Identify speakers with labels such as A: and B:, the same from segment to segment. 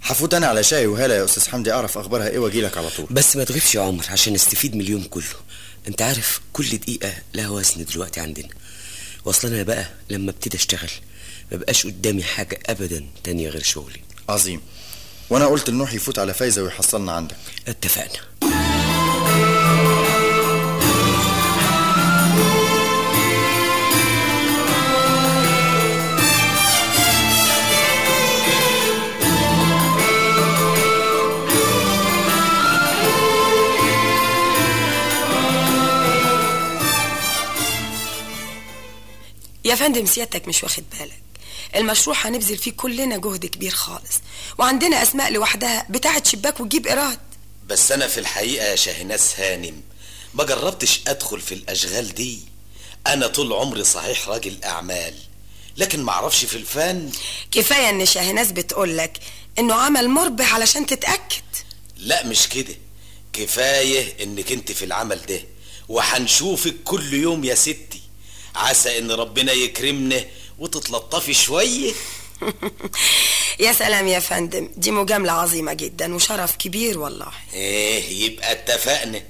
A: هفوت انا على شاي وهلا يا استاذ حمدي اعرف اخبارها ايه واجي لك على طول
B: بس ما تغيبش يا عمر عشان نستفيد من اليوم كله انت عارف كل دقيقة لها وزن دلوقتي عندنا واصلا انا بقى لما ابتدي اشتغل ما بقاش قدامي حاجة ابدا تانية غير شغلي
A: عظيم وانا قلت لنوح يفوت على فايزه ويحصلنا عندك
B: اتفقنا
C: يا فندم سيادتك مش واخد بالك المشروع هنبذل فيه كلنا جهد كبير خالص وعندنا اسماء لوحدها بتاعه شباك وتجيب ايراد
D: بس انا في الحقيقة يا شاهناز هانم ما جربتش ادخل في الاشغال دي انا طول عمري صحيح راجل اعمال لكن ما اعرفش في الفن
C: كفايه ان شاهناز بتقولك انه عمل مربح علشان تتاكد
D: لا مش كده كفاية انك انت في العمل ده وهنشوفك كل يوم يا ستي عسى ان ربنا يكرمنا وتتلطفي شوية
C: يا سلام يا فندم دي مجامله عظيمه جدا وشرف كبير والله
D: ايه يبقى اتفقنا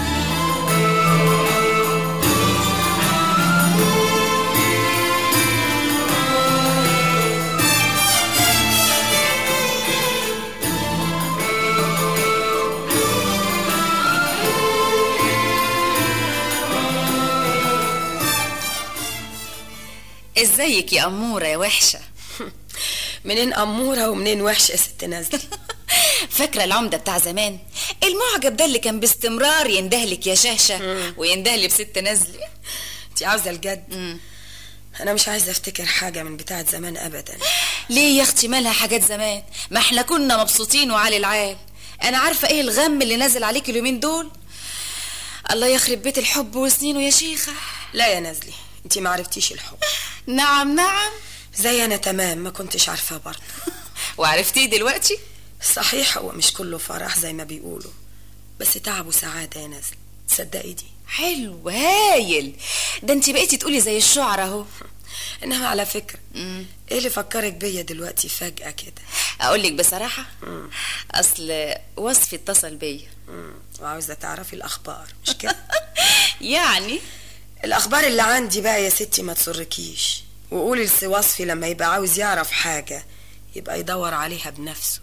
E: ازيك يا أمورة يا وحشة
C: منين اموره ومنين وحشه يا ست نازلي
E: فاكرة العمدة بتاع زمان المعجب ده اللي كان باستمرار يندهلك يا شهشة ويندهلي بست نزلي
C: انت عاوزه الجد انا مش عايزه افتكر حاجه من بتاعه زمان ابدا
E: ليه يا اختي مالها حاجات زمان ما احنا كنا مبسوطين وعلي العال انا عارفة ايه الغم اللي نازل عليك اليومين دول الله يخرب بيت الحب وسنينه يا شيخة
C: لا يا نازلي انت ما عرفتيش الحب
E: نعم نعم
C: زي انا تمام ما كنتش عارفاه برضه
E: وعرفتيه دلوقتي
C: صحيح هو مش كله فرح زي ما بيقولوا بس تعب وسعاده يا نازلي تصدقي دي
E: حلو هايل ده انت بقيتي تقولي زي الشعر اهو
C: انما على فكره ايه اللي فكرك بيا دلوقتي فجاه كده
E: اقول لك بصراحة اصل وصفي اتصل بيا
C: مم. وعاوزه تعرفي الاخبار مش كده
E: يعني
C: الاخبار اللي عندي بقى يا ستي ما تسركيش وقولي لسي وصفي لما يبقى عاوز يعرف حاجه يبقى يدور عليها بنفسه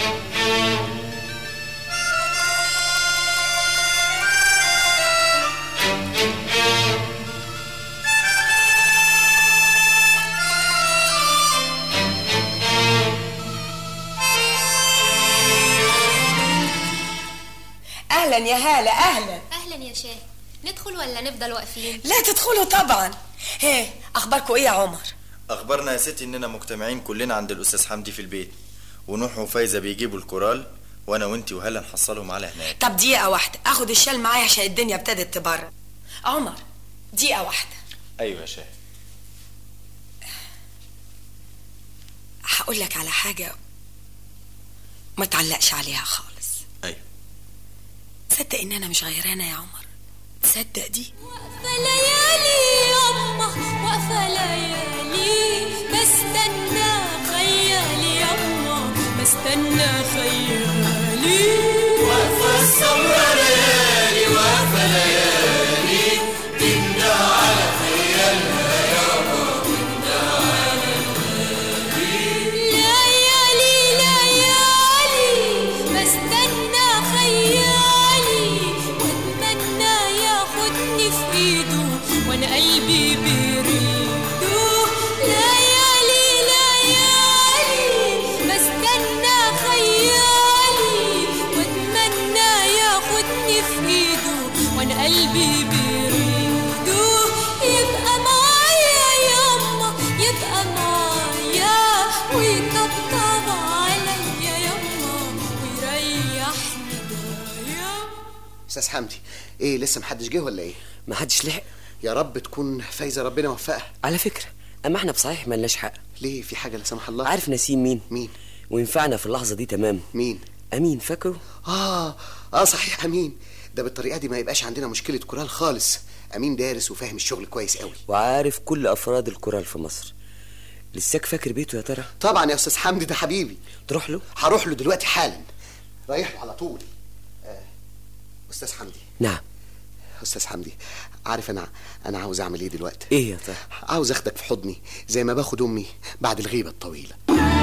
C: اهلا يا هاله اهلا
F: اهلا يا شاه ندخل ولا نفضل واقفين
C: لا تدخلوا طبعا هي اخباركم ايه يا عمر
A: اخبارنا يا ستي اننا مجتمعين كلنا عند الاستاذ حمدي في البيت ونوح وفايزه بيجيبوا الكورال وانا وانتي وهلا نحصلهم على هناك
C: طب دقيقه واحده اخد الشال معايا عشان الدنيا ابتدت تبرد عمر دقيقه واحده
A: ايوه يا شاه
C: هقول لك على حاجه ما تعلقش عليها خالص
A: ايوه
C: تصدق ان انا مش غيرانه يا عمر تصدق دي
G: ليالي يما واقفة ليالي بستنى خيالي يما بستنى خيالي واقفة السمرة ليالي واقفة ليالي تندى على خيالها يما تندى على ليالي ليالي بستنى خيالي واتمنى ياخدني في ايده وانا قلبي بريده ليالي ليالي بستنى خيالي واتمنى ياخدني في ايده وانا قلبي بريده يبقى معايا يما يبقى معايا ويطبطب عليا يما ويريحني دايما
H: استاذ حمدي ايه لسه محدش جه ولا ايه
B: ما حدش لحق
H: يا رب تكون فايزه ربنا وفقها
B: على فكرة اما احنا بصحيح ملناش حق
H: ليه في حاجه لا سمح الله
B: عارف نسيم مين
H: مين
B: وينفعنا في اللحظة دي تمام
H: مين
B: امين فاكره
H: اه اه صحيح امين ده بالطريقه دي ما يبقاش عندنا مشكله كورال خالص امين دارس وفاهم الشغل كويس قوي
B: وعارف كل افراد الكورال في مصر لساك فاكر بيته يا ترى
H: طبعا يا استاذ حمدي ده حبيبي
B: تروح له
H: هروح له دلوقتي حالا رايح له على طول آه، استاذ حمدي
B: نعم
H: استاذ حمدي عارف انا انا عاوز اعمل ايه دلوقتي
B: ايه يا ترى
H: عاوز اخدك في حضني زي ما باخد امي بعد الغيبه الطويله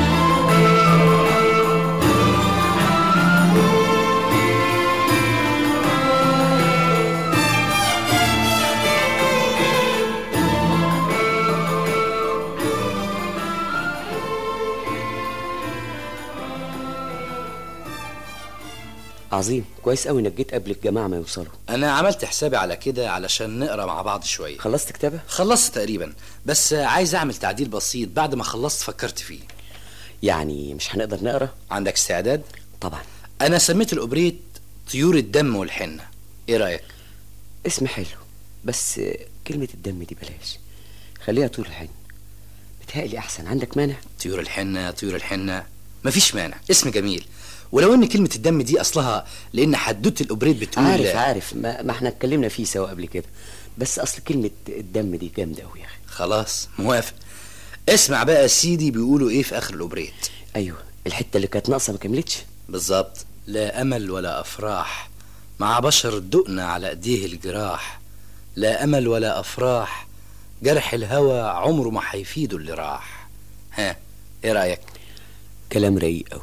B: عظيم كويس قوي انك جيت قبل الجماعه ما يوصلوا
D: انا عملت حسابي على كده علشان نقرا مع بعض شويه
B: خلصت كتابه
D: خلصت تقريبا بس عايز اعمل تعديل بسيط بعد ما خلصت فكرت فيه
B: يعني مش هنقدر نقرا
D: عندك استعداد
B: طبعا
D: انا سميت الاوبريت طيور الدم والحنه ايه رايك
B: اسم حلو بس كلمه الدم دي بلاش خليها طول الحين بتهيألي احسن عندك مانع
D: طيور الحنه طيور الحنه مفيش مانع اسم جميل ولو ان كلمه الدم دي اصلها لان حدوته الاوبريت بتقول
B: عارف عارف ما, ما احنا اتكلمنا فيه سوا قبل كده بس اصل كلمه الدم دي جامده قوي يا اخي
D: خلاص موافق اسمع بقى يا سيدي بيقولوا ايه في اخر الاوبريت
B: ايوه الحته اللي كانت ناقصه ما كملتش
D: بالظبط لا امل ولا افراح مع بشر دقنا على ايديه الجراح لا امل ولا افراح جرح الهوى عمره ما هيفيده اللي راح ها ايه رايك
B: كلام رايق قوي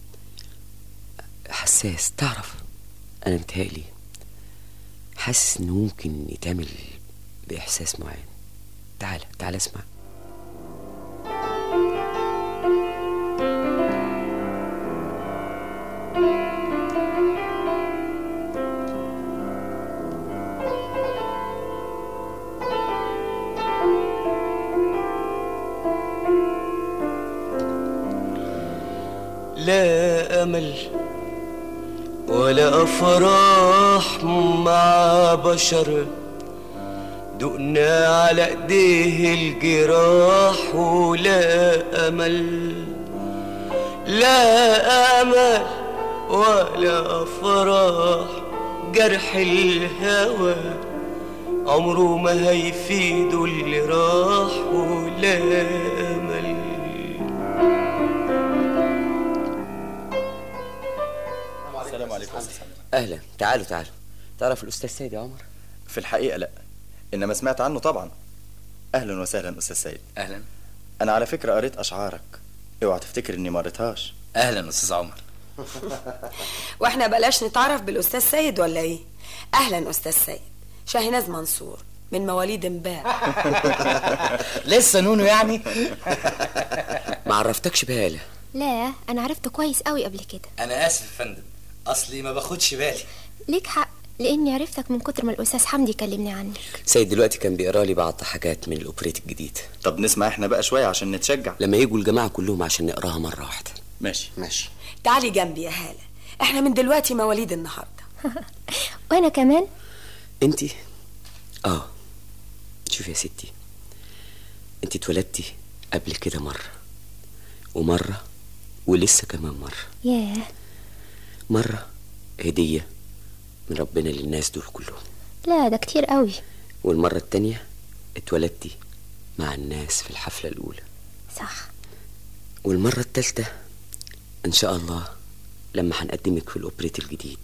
B: حساس تعرف انا متهيألي حاسس انه ممكن يتعمل باحساس معين تعال تعال اسمع
I: لا أمل ولا أفراح مع بشر دقنا على ايديه الجراح ولا أمل لا أمل ولا أفراح جرح الهوى عمره ما هيفيده اللي راح ولا أمل
A: السلام عليكم استاذ حمدي
B: اهلا تعالوا تعالوا تعرف الاستاذ سيد يا عمر
A: في الحقيقه لا انما سمعت عنه طبعا اهلا وسهلا استاذ سيد
D: اهلا
A: انا على فكره قريت اشعارك اوعى تفتكر اني ما قريتهاش
D: اهلا استاذ عمر
C: واحنا بلاش نتعرف بالاستاذ سيد ولا ايه اهلا استاذ سيد شاهناز منصور من مواليد امبارح
D: لسه نونو يعني
B: ما عرفتكش بهاله
F: لا انا عرفته كويس قوي قبل كده
D: انا اسف يا فندم اصلي ما باخدش بالي
F: ليك حق لاني عرفتك من كتر ما الاستاذ حمدي كلمني عنك
B: سيد دلوقتي كان بيقرا لي بعض حاجات من الاوبريت الجديد
A: طب نسمع احنا بقى شويه عشان نتشجع
B: لما يجوا الجماعه كلهم عشان نقراها مره واحده
A: ماشي
H: ماشي
C: تعالي جنبي يا هاله احنا من دلوقتي مواليد النهارده
F: وانا كمان
B: انت اه شوفي يا ستي انت اتولدتي قبل كده مره ومره ولسه كمان مره
F: ياه
B: مره هديه من ربنا للناس دول كلهم
F: لا ده كتير قوي
B: والمره التانيه اتولدتي مع الناس في الحفله الاولى
F: صح
B: والمره التالته ان شاء الله لما هنقدمك في الاوبريت الجديد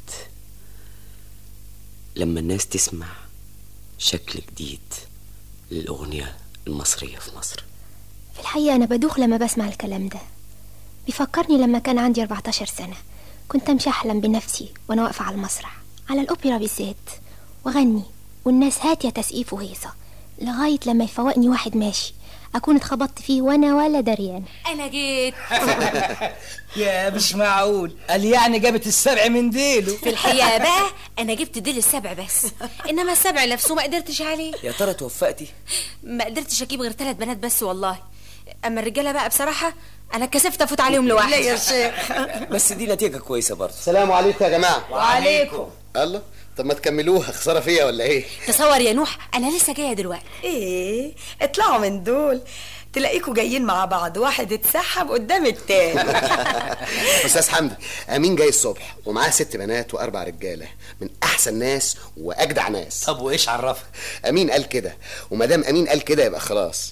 B: لما الناس تسمع شكل جديد للاغنيه المصريه في مصر
F: في الحقيقة أنا بدوخ لما بسمع الكلام ده بيفكرني لما كان عندي 14 سنة كنت أمشي أحلم بنفسي وأنا واقفة على المسرح على الأوبرا بالذات وأغني والناس هاتية تسقيف وهيصة لغاية لما يفوقني واحد ماشي أكون اتخبطت فيه وأنا ولا دريان
E: انا جيت
D: يا مش معقول قال يعني جابت السبع من ديله
E: في الحقيقه بقى انا جبت ديل السبع بس انما السبع نفسه ما قدرتش عليه
B: يا ترى توفقتي
E: ما قدرتش اجيب غير ثلاث بنات بس والله اما الرجاله بقى بصراحه انا اتكسفت افوت عليهم لوحدي
C: لا يا شيخ
B: بس دي نتيجه كويسه برضه
H: السلام عليكم يا جماعه
C: وعليكم
H: الله طب ما تكملوها خساره فيا ولا ايه
E: تصور يا نوح انا لسه جايه دلوقتي
C: ايه اطلعوا من دول تلاقيكوا جايين مع بعض واحد اتسحب قدام التاني
H: استاذ حمدي امين جاي الصبح ومعاه ست بنات واربع رجاله من احسن ناس واجدع ناس
D: طب وايش عرفك
H: امين قال كده وما دام امين قال كده يبقى خلاص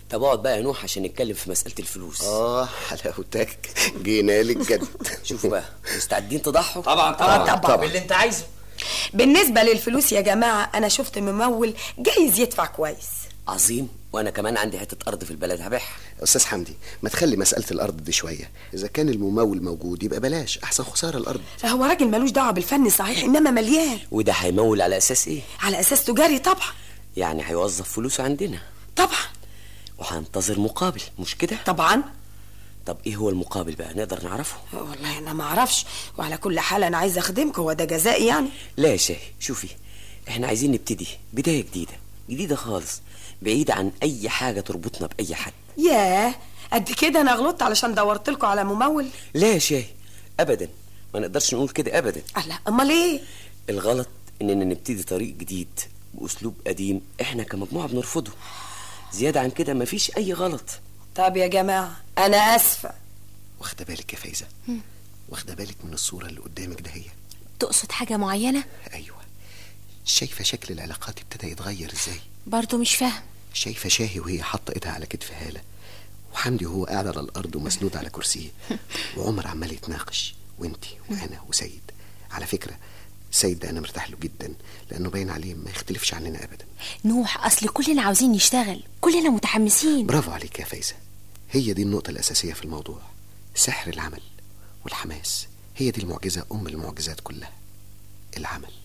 B: طب اقعد بقى يا نوح عشان نتكلم في مساله الفلوس
H: اه حلاوتك جينا لك جد
B: شوفوا بقى مستعدين تضحوا
J: طبعا
C: طبعا.
J: طبعا باللي انت عايزه
C: بالنسبة للفلوس يا جماعة أنا شفت ممول جايز يدفع كويس
B: عظيم وانا كمان عندي حته ارض في البلد هبيعها
H: استاذ حمدي ما تخلي مساله الارض دي شويه اذا كان الممول موجود يبقى بلاش احسن خساره الارض
C: هو راجل ملوش دعوة بالفن صحيح إنما مليان
B: وده هيمول على اساس ايه
C: على أساس تجاري طبعا
B: يعني هيوظف فلوسه عندنا
C: طبعا
B: وهنتظر مقابل مش كده
C: طبعا
B: طب ايه هو المقابل بقى نقدر نعرفه
C: والله أنا ما أعرفش وعلى كل حال أنا عايزة أخدمك هو ده جزائي يعني
B: لا يا شاهي شوفي احنا عايزين نبتدي بدايه جديده جديده خالص بعيده عن اي حاجه تربطنا باي حد
C: ياه قد كده أنا غلطت علشان دورت لكم على ممول
B: لا يا شاهي ابدا ما نقدرش نقول كده ابدا
C: الله أمال إيه
B: الغلط اننا نبتدي طريق جديد باسلوب قديم احنا كمجموعه بنرفضه زياده عن كده مفيش اي غلط
C: طب يا جماعة أنا آسفة
H: واخده بالك يا فايزه واخده بالك من الصوره اللي قدامك ده هي
F: تقصد حاجة معينة
H: ايوه شايفه شكل العلاقات ابتدى يتغير ازاي
F: برضو مش فاهم
H: شايفه شاهي وهي حاطه ايدها على كتف هاله وحمدي وهو قاعد على الارض ومسنود على كرسيه وعمر عمال يتناقش وانتي وانا وسيد على فكره سيد ده انا مرتاح له جدا لانه باين عليه ما يختلفش عننا ابدا
F: نوح أصل كلنا عاوزين نشتغل كلنا متحمسين
H: برافو عليك يا فايزه هي دي النقطه الاساسيه في الموضوع سحر العمل والحماس هي دي المعجزه ام المعجزات كلها العمل